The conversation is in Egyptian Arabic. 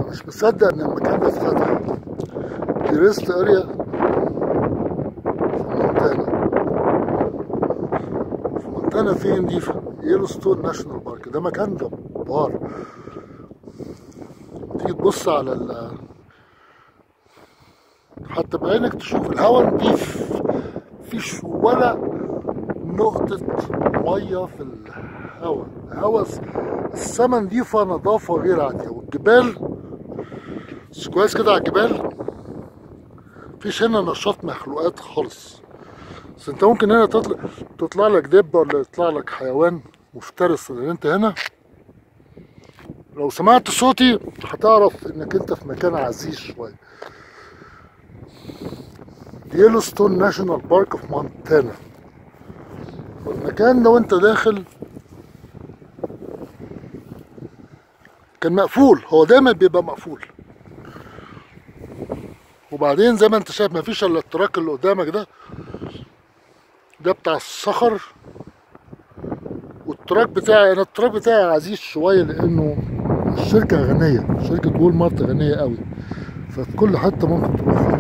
مش مصدق ان المكان ده اتفتح دي ريست اريا في مونتانا في مونتانا فين دي في يلوستون ناشونال بارك ده مكان جبار تيجي تبص على ال حتى بعينك تشوف الهواء نضيف مفيش ولا نقطة مية في الهواء الهواء السما نضيفة نظافة غير عادية والجبال بس كويس كده على الجبال مفيش هنا نشاط مخلوقات خالص بس انت ممكن هنا تطلع تطلع لك دبة ولا يطلع لك حيوان مفترس لان انت هنا لو سمعت صوتي هتعرف انك انت في مكان عزيز شوية يلوستون ناشونال بارك في مونتانا والمكان ده وانت داخل كان مقفول هو دايما بيبقى مقفول وبعدين زي ما انت شايف مفيش الا التراك اللي قدامك ده ده بتاع الصخر والتراك بتاعي انا التراك بتاعي عزيز شويه لانه الشركه غنيه شركه وول مارت غنيه قوي ففي كل حته ممكن تروح فيها